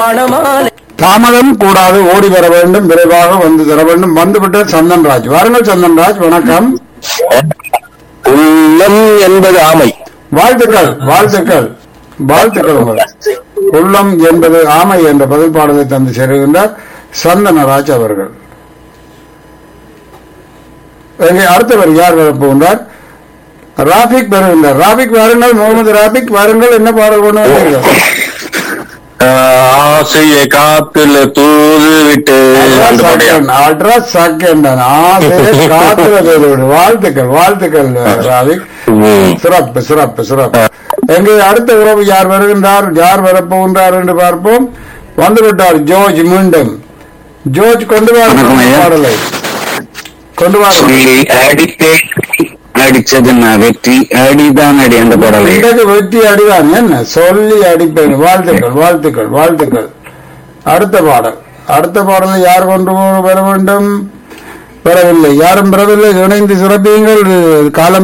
மணமாலை தாமதம் கூடாது ஓடி வர வேண்டும் விரைவாக வந்து தர வேண்டும் வந்துவிட்ட சந்தன்ராஜ் வாருங்கள் சந்தன்ராஜ் வணக்கம் உள்ளம் என்பது ஆமை வாழ்த்துக்கள் வாழ்த்துக்கள் வாழ்த்துக்கள் உங்களுக்கு உள்ளம் என்பது ஆமை என்ற பதில் பாடலை தந்து சேருகின்றார் சந்தனராஜ் அவர்கள் இங்கே அடுத்தவர் யார் வரப்போகின்றார் ராபிக் வருகின்றார் ராபிக் வாருங்கள் முகமது ராபிக் வாருங்கள் என்ன பாடல் கொண்டு வந்தீர்கள் ஆஹ் ஆசையை காத்துல தூது விட்டு அந்த பாட்டையா? அல்ட்ரா செகண்ட் ஆசிரியர் காத்துறது வாழ்த்துக்கள் வாழ்த்துக்கள் ராவிக் ம். சிறப்பு சிறப்பு சிறப்பு எங்கே அடுத்த உறவு யார் வருகின்றார் யார் வரப்போகின்றார் என்று பார்ப்போம் வந்துவிட்டார் ஜோர்ஜ் மீண்டும் ஜோர்ஜ் கொண்டு வணக்கம் வாருங்கள் ஐயா. பாடலை கொண்டு வாருங்கள் சொல்லி அடித்தே அடிச்சது நான் வெற்றி அடிதான் அடி அந்த பாடலை இன்றைக்கு வெற்றி அடிதான் என்ன சொல்லி அடிப்பேன் வாழ்த்துக்கள் வாழ்த்துக்கள் வாழ்த்துக்கள் அடுத்த பாடல் அடுத்த பாடலை யார் கொண்டு வர வேண்டும் வரவில்லை யாரும் வரவில்லை இணைந்து சிறப்பியுங்கள் காலம்